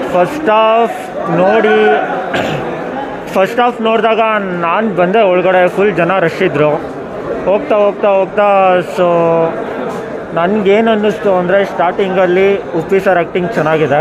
first half ನೋಡಿ first half ನೋಡಿದಾಗ ನಾನು ಬಂದೆ ಒಳಗಡೆ ಫುಲ್ ಜನ ರಶ್ ಇದ್ದರು ಹೋಗ್ತಾ ಹೋಗ್ತಾ ಹೋಗ್ತಾ ಸೊ ನನಗೇನು ಅನ್ನಿಸ್ತು ಅಂದರೆ ಸ್ಟಾರ್ಟಿಂಗಲ್ಲಿ ಉಪ್ಪಿ ಸರ್ ಆ್ಯಕ್ಟಿಂಗ್ ಚೆನ್ನಾಗಿದೆ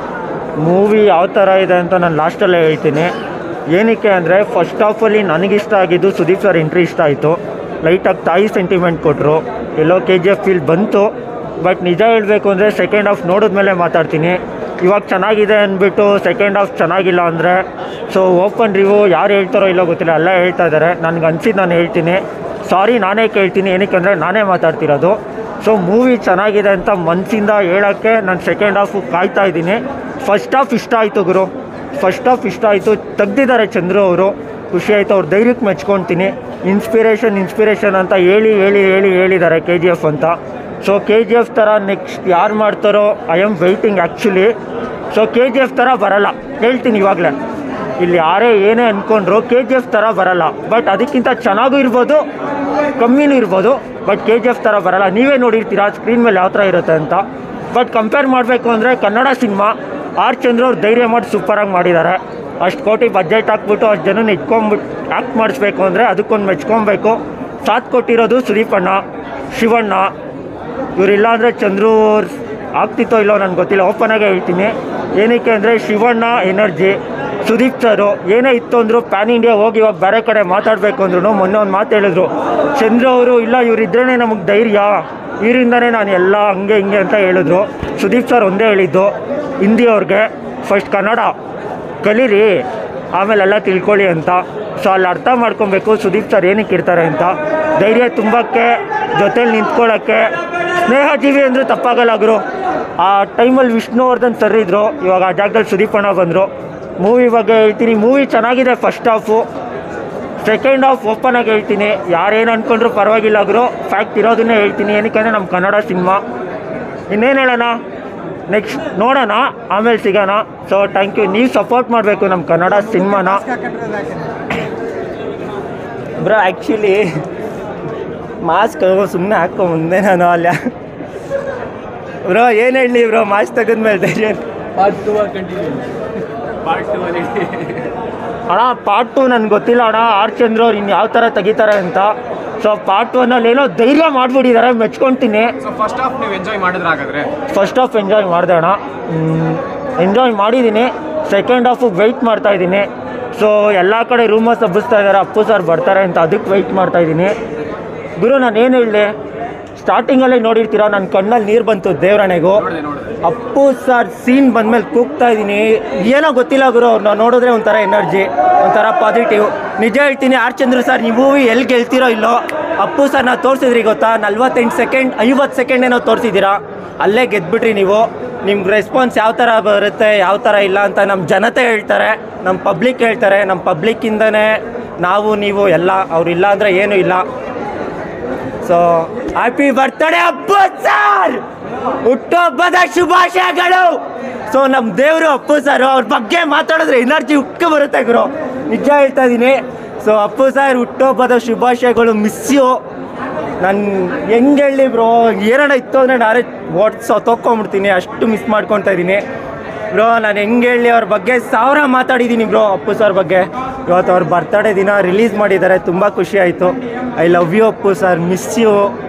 ಮೂವಿ ಯಾವ ಥರ ಇದೆ ಅಂತ ನಾನು ಲಾಸ್ಟಲ್ಲೇ ಹೇಳ್ತೀನಿ ಏನಕ್ಕೆ ಅಂದರೆ ಫಸ್ಟ್ ಹಾಫಲ್ಲಿ ನನಗಿಷ್ಟ ಆಗಿದ್ದು ಸುದೀಪ್ ಸರ್ ಎಂಟ್ರಿ ಇಷ್ಟ ಆಯಿತು ಲೈಟಾಗಿ ತಾಯಿ ಸೆಂಟಿಮೆಂಟ್ ಕೊಟ್ಟರು ಎಲ್ಲೋ ಕೆ ಜಿ ಎಫ್ ಫೀಲ್ ಬಂತು ಬಟ್ ನಿಜ ಹೇಳಬೇಕು ಅಂದರೆ ಸೆಕೆಂಡ್ ಹಾಫ್ ನೋಡಿದ್ಮೇಲೆ ಮಾತಾಡ್ತೀನಿ ಇವಾಗ ಚೆನ್ನಾಗಿದೆ ಅಂದ್ಬಿಟ್ಟು ಸೆಕೆಂಡ್ ಹಾಫ್ ಚೆನ್ನಾಗಿಲ್ಲ ಅಂದರೆ ಸೊ ಓಪನ್ ರಿವ್ಯೂ ಯಾರು ಹೇಳ್ತಾರೋ ಇಲ್ಲೋ ಗೊತ್ತಿಲ್ಲ ಎಲ್ಲ ಹೇಳ್ತಾ ಇದ್ದಾರೆ ನನಗೆ ಅನ್ಸಿದ್ದು ನಾನು ಹೇಳ್ತೀನಿ ಸಾರಿ ನಾನೇ ಕೇಳ್ತೀನಿ ಏನಕ್ಕೆ ಅಂದರೆ ನಾನೇ ಮಾತಾಡ್ತಿರೋದು ಸೊ ಮೂವಿ ಚೆನ್ನಾಗಿದೆ ಅಂತ ಮನಸ್ಸಿಂದ ಹೇಳೋಕ್ಕೆ ನಾನು ಸೆಕೆಂಡ್ ಹಾಫು ಕಾಯ್ತಾ ಇದ್ದೀನಿ ಫಸ್ಟ್ ಹಾಫ್ ಇಷ್ಟ ಆಯಿತು ಗುರು ಫಸ್ಟ್ ಹಾಫ್ ಇಷ್ಟ ಆಯಿತು ತೆಗ್ದಿದ್ದಾರೆ ಚಂದ್ರು ಅವರು ಖುಷಿ ಆಯಿತು ಅವ್ರ ಧೈರ್ಯಕ್ಕೆ ಮೆಚ್ಕೊಳ್ತೀನಿ ಇನ್ಸ್ಪಿರೇಷನ್ ಇನ್ಸ್ಪಿರೇಷನ್ ಅಂತ ಹೇಳಿ ಹೇಳಿ ಹೇಳಿ ಹೇಳಿದ್ದಾರೆ ಕೆ ಜಿ ಎಫ್ ಅಂತ ಸೊ ಕೆ ಜಿ ಎಫ್ ಥರ ನೆಕ್ಸ್ಟ್ ಯಾರು ಮಾಡ್ತಾರೋ I am waiting actually so K G F ಥರ ಬರಲ್ಲ ಹೇಳ್ತೀನಿ ಇವಾಗಲೇ ಇಲ್ಲಿ ಯಾರೇ ಏನೇ ಅಂದ್ಕೊಂಡ್ರು ಕೆ ಜಿ ಎಫ್ ಥರ ಬರಲ್ಲ ಬಟ್ ಅದಕ್ಕಿಂತ ಚೆನ್ನಾಗೂ ಇರ್ಬೋದು ಕಮ್ಮಿನೂ ಇರ್ಬೋದು ಬಟ್ ಕೆ ಜಿ ಎಫ್ ಥರ ಬರಲ್ಲ ನೀವೇ ನೋಡಿರ್ತೀರಾ ಸ್ಕ್ರೀನ್ ಮೇಲೆ ಯಾವ ಥರ ಇರುತ್ತೆ ಅಂತ ಬಟ್ ಕಂಪೇರ್ ಮಾಡಬೇಕು ಅಂದರೆ ಕನ್ನಡ ಸಿನಿಮಾ ಆರ್ ಚಂದ್ರ ಅವ್ರು ಧೈರ್ಯ ಮಾಡಿ ಸೂಪರಾಗಿ ಮಾಡಿದ್ದಾರೆ ಅಷ್ಟು ಕೋಟಿ ಬಜೆಟ್ ಹಾಕ್ಬಿಟ್ಟು ಅಷ್ಟು ಜನನ ಇಟ್ಕೊಂಬಿಟ್ಟು ಆ್ಯಕ್ಟ್ ಮಾಡಿಸ್ಬೇಕು ಅಂದರೆ ಅದಕ್ಕೊಂದು ಮೆಚ್ಕೊಬೇಕು ಸಾಥ್ ಕೊಟ್ಟಿರೋದು ಸುದೀಪ್ ಅಣ್ಣ ಶಿವಣ್ಣ ಇವರಿಲ್ಲ ಅಂದರೆ ಚಂದ್ರು ಆಗ್ತಿತ್ತೋ ಇಲ್ಲೋ ನನಗೆ ಗೊತ್ತಿಲ್ಲ ಓಪನ್ ಆಗಿ ಹೇಳ್ತೀನಿ ಏನಕ್ಕೆ ಅಂದರೆ ಶಿವಣ್ಣ ಎನರ್ಜಿ ಸುದೀಪ್ ಸರು ಏನೇ ಇತ್ತು ಅಂದರು ಪ್ಯಾನ್ ಇಂಡಿಯಾ ಹೋಗಿ ಇವಾಗ ಬೇರೆ ಕಡೆ ಮಾತಾಡಬೇಕು ಅಂದ್ರು ಮೊನ್ನೆ ಒಂದು ಮಾತು ಹೇಳಿದ್ರು ಚಂದ್ರು ಅವರು ಇಲ್ಲ ಇವರಿದ್ರೇ ನಮಗೆ ಧೈರ್ಯ ಇವರಿಂದನೇ ನಾನು ಎಲ್ಲ ಹಂಗೆ ಹಿಂಗೆ ಅಂತ ಹೇಳಿದ್ರು ಸುದೀಪ್ ಸರ್ ಒಂದೇ ಹೇಳಿದ್ದು ಹಿಂದಿ ಅವ್ರಿಗೆ ಫಸ್ಟ್ ಕನ್ನಡ ಕಲೀರಿ ಆಮೇಲೆಲ್ಲ ತಿಳ್ಕೊಳ್ಳಿ ಅಂತ ಸೊ ಅಲ್ಲಿ ಅರ್ಥ ಮಾಡ್ಕೊಬೇಕು ಸುದೀಪ್ ಸರ್ ಏನಕ್ಕೆ ಇರ್ತಾರೆ ಅಂತ ಧೈರ್ಯ ತುಂಬಕ್ಕೆ ಜೊತೇಲಿ ನಿಂತ್ಕೊಳ್ಳೋಕ್ಕೆ ಸ್ನೇಹಜೀವಿ ಅಂದರೆ ತಪ್ಪಾಗಲ್ಲ ಗುರು ಆ ಟೈಮಲ್ಲಿ ವಿಷ್ಣುವರ್ಧನ್ ಸರ್ ಇದ್ರು ಇವಾಗ ಆ ಜಾಗದಲ್ಲಿ ಸುದೀಪ್ ಅಣ್ಣ ಬಂದರು ಮೂವಿ ಬಗ್ಗೆ ಹೇಳ್ತೀನಿ ಮೂವಿ ಚೆನ್ನಾಗಿದೆ first half second half open ಆಗಿ ಹೇಳ್ತೀನಿ ಯಾರೇನು ಅಂದ್ಕೊಂಡ್ರು ಪರವಾಗಿಲ್ಲ ಗುರು ಫ್ಯಾಕ್ಟ್ ಇರೋದನ್ನೇ ಹೇಳ್ತೀನಿ ಏನಕ್ಕೆ ಅಂದರೆ ನಮ್ಮ ಕನ್ನಡ ಸಿನಿಮಾ ಇನ್ನೇನು ಹೇಳೋಣ ನೆಕ್ಸ್ಟ್ ನೋಡೋಣ ಆಮೇಲೆ ಸಿಗೋಣ ಸೊ ಥ್ಯಾಂಕ್ ಯು ನೀವು ಸಪೋರ್ಟ್ ಮಾಡಬೇಕು ನಮ್ಮ ಕನ್ನಡ ಸಿನಿಮಾನ ಬ್ರೋ ಆ್ಯಕ್ಚುಲಿ ಮಾಸ್ಕ್ ಸುಮ್ಮನೆ ಹಾಕೋ ಮುಂದೆ ನಾನು ಅಲ್ಲ ಬ್ರೋ ಏನು ಹೇಳಲಿ ಬ್ರೋ ಮಾಸ್ಕ್ ತೆಗೆದ್ಮೇಲೆ ಧೈರ್ಯ part two continue part two ಅಲ್ಲಿ ಅಣ್ಣ ಪಾರ್ಟ್ ಟು ನನಗೆ ಗೊತ್ತಿಲ್ಲ ಅಣ್ಣ ಆರ್ ಚಂದ್ರ ಅವ್ರು ಇನ್ನು ಯಾವ ಥರ ತೆಗಿತಾರೆ ಅಂತ ಸೊ ಪಾರ್ಟ್ ಒನ್ನಲ್ಲಿ ಏನೋ ಧೈರ್ಯ ಮಾಡಿಬಿಟ್ಟಿದ್ದಾರೆ ಮೆಚ್ಕೊಳ್ತೀನಿ ಸೊ ಫಸ್ಟ್ ಹಾಫ್ ನೀವು ಎಂಜಾಯ್ ಮಾಡಿದ್ರೆ ಹಾಗಾದ್ರೆ ಫಸ್ಟ್ ಹಾಫ್ ಎಂಜಾಯ್ ಮಾಡಿದೆ ಅಣ್ಣ ಎಂಜಾಯ್ ಮಾಡಿದ್ದೀನಿ ಸೆಕೆಂಡ್ ಹಾಫು ವೆಯ್ಟ್ ಮಾಡ್ತಾ ಇದ್ದೀನಿ ಸೊ ಎಲ್ಲ ಕಡೆ ರೂಮರ್ಸ್ ಹಬ್ಬಿಸ್ತಾ ಇದ್ದಾರೆ ಅಪ್ಪು ಸರ್ ಬರ್ತಾರೆ ಅಂತ ಅದಕ್ಕೆ ವೆಯ್ಟ್ ಮಾಡ್ತಾ ಇದ್ದೀನಿ ಗುರು ನಾನು ಏನು ಹೇಳಲಿ ಸ್ಟಾರ್ಟಿಂಗಲ್ಲೇ ನೋಡಿರ್ತೀರಾ ನನ್ನ ಕಣ್ಣಲ್ಲಿ ನೀರು ಬಂತು ದೇವರಣೆಗೂ ನೋಡಿದೆ ನೋಡಿದೆ ಅಪ್ಪು ಸರ್ ಸೀನ್ ಬಂದ್ಮೇಲೆ ಕೂಗ್ತಾ ಇದ್ದೀನಿ ಏನೋ ಗೊತ್ತಿಲ್ಲ ಗುರು ಅವ್ರನ್ನ ನೋಡಿದ್ರೆ ಒಂಥರ ಎನರ್ಜಿ ಒಂಥರ ಪಾಸಿಟಿವ್ ನಿಜ ಹೇಳ್ತೀನಿ ಆರ್ ಚಂದ್ರ ಸರ್ ನೀವು ಮೂವಿ ಎಲ್ಲಿ ಗೆಲ್ತಿರೋ ಇಲ್ಲೋ ಅಪ್ಪು ಸರ್ನ ತೋರಿಸಿದ್ರಿ ಗೊತ್ತಾ ನಲ್ವತ್ತೆಂಟು ಸೆಕೆಂಡ್ ಐವತ್ತು ಸೆಕೆಂಡ್ ಏನೋ ತೋರಿಸಿದ್ದೀರಾ ಅಲ್ಲೇ ಗೆದ್ಬಿಟ್ರಿ ನೀವು ನಿಮ್ಗೆ ರೆಸ್ಪಾನ್ಸ್ ಯಾವ ಥರ ಬರುತ್ತೆ ಯಾವ ಥರ ಇಲ್ಲ ಅಂತ ನಮ್ಮ ಜನತೆ ಹೇಳ್ತಾರೆ ನಮ್ಮ ಪಬ್ಲಿಕ್ ಹೇಳ್ತಾರೆ ನಮ್ಮ ಪಬ್ಲಿಕ್ಕಿಂದನೇ ನಾವು ನೀವು ಎಲ್ಲ ಅವ್ರಿಲ್ಲ ಅಂದರೆ ಏನೂ ಇಲ್ಲ so happy birthday Appu sir ಹುಟ್ಟುಹಬ್ಬದ ಶುಭಾಶಯಗಳು ಸೊ ನಮ್ಮ ದೇವರು ಅಪ್ಪು ಸರ್ ಅವ್ರ ಬಗ್ಗೆ ಮಾತಾಡಿದ್ರೆ ಎನರ್ಜಿ ಉಕ್ಕ ಬರುತ್ತೆ ಗುರು ನಿಜ ಹೇಳ್ತಾ ಇದ್ದೀನಿ ಸೊ ಅಪ್ಪು ಸರ್ ಹುಟ್ಟುಹಬ್ಬದ ಶುಭಾಶಯಗಳು ಮಿಸ್ ಯು ನಾನು ಹೆಂಗೆ ಹೇಳಿ ಬ್ರೋ ಏನಾರ ಇತ್ತು ಅಂದರೆ ನಾನೇ ಓಡ್ಸೋ ತೊಗೊಂಬಿಡ್ತೀನಿ ಅಷ್ಟು ಮಿಸ್ ಮಾಡ್ಕೊತಾ ಇದ್ದೀನಿ ಬ್ರೋ ನಾನು ಹೆಂಗೆ ಹೇಳಿ ಅವ್ರ ಬಗ್ಗೆ ಸಾವಿರ ಮಾತಾಡಿದ್ದೀನಿ ಬ್ರೋ ಅಪ್ಪು ಸರ್ ಬಗ್ಗೆ ಇವತ್ತು ಅವ್ರ ಬರ್ತಡೇ ದಿನ ರಿಲೀಸ್ ಮಾಡಿದ್ದಾರೆ ತುಂಬ ಖುಷಿ ಆಯಿತು I love you Appu sir miss you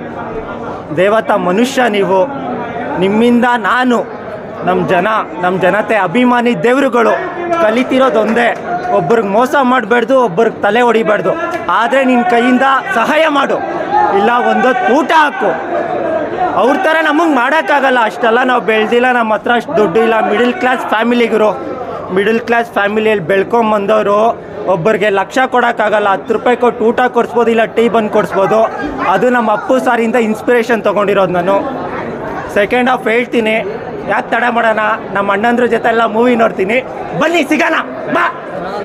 ದೇವತಾ ಮನುಷ್ಯ ನೀವು ನಿಮ್ಮಿಂದ ನಾನು ನಮ್ಮ ಜನ ನಮ್ಮ ಜನತೆ ಅಭಿಮಾನಿ ದೇವರುಗಳು ಕಲಿತಿರೋದೊಂದೇ ಒಬ್ರಿಗೆ ಮೋಸ ಮಾಡಬಾರ್ದು ಒಬ್ರಿಗೆ ತಲೆ ಹೊಡಿಬಾರ್ದು ಆದರೆ ನಿನ್ನ ಕೈಯಿಂದ ಸಹಾಯ ಮಾಡು ಇಲ್ಲ ಒಂದೊತ್ತು ಊಟ ಹಾಕು ಅವ್ರ ಥರ ನಮಗೆ ಮಾಡೋಕ್ಕಾಗಲ್ಲ ಅಷ್ಟೆಲ್ಲ ನಾವು ಬೆಳೆದಿಲ್ಲ ನಮ್ಮ ಹತ್ರ ಅಷ್ಟು ದುಡ್ಡು ಇಲ್ಲ ಮಿಡಿಲ್ ಕ್ಲಾಸ್ ಫ್ಯಾಮಿಲಿಗರು ಮಿಡಿಲ್ ಕ್ಲಾಸ್ ಫ್ಯಾಮಿಲಿಯಲ್ಲಿ ಬೆಳ್ಕೊಂಬಂದವರು ಒಬ್ಬರಿಗೆ ಲಕ್ಷ ಕೊಡೋಕ್ಕಾಗಲ್ಲ ಹತ್ತು ರೂಪಾಯಿ ಕೊಟ್ಟು ಊಟ ಕೊಡಿಸ್ಬೋದು ಇಲ್ಲ ಟೀ ಬಂದು ಕೊಡಿಸ್ಬೋದು ಅದು ನಮ್ಮ ಅಪ್ಪು ಸಾರಿಂದ ಇನ್ಸ್ಪಿರೇಷನ್ ತೊಗೊಂಡಿರೋದು ನಾನು ಸೆಕೆಂಡ್ ಹಾಫ್ ಹೇಳ್ತೀನಿ ಯಾಕೆ ತಡ ಮಾಡೋಣ ನಮ್ಮ ಅಣ್ಣಂದ್ರ ಜೊತೆ ಎಲ್ಲ ಮೂವಿ ನೋಡ್ತೀನಿ ಬನ್ನಿ ಸಿಗೋಣ ಬಾ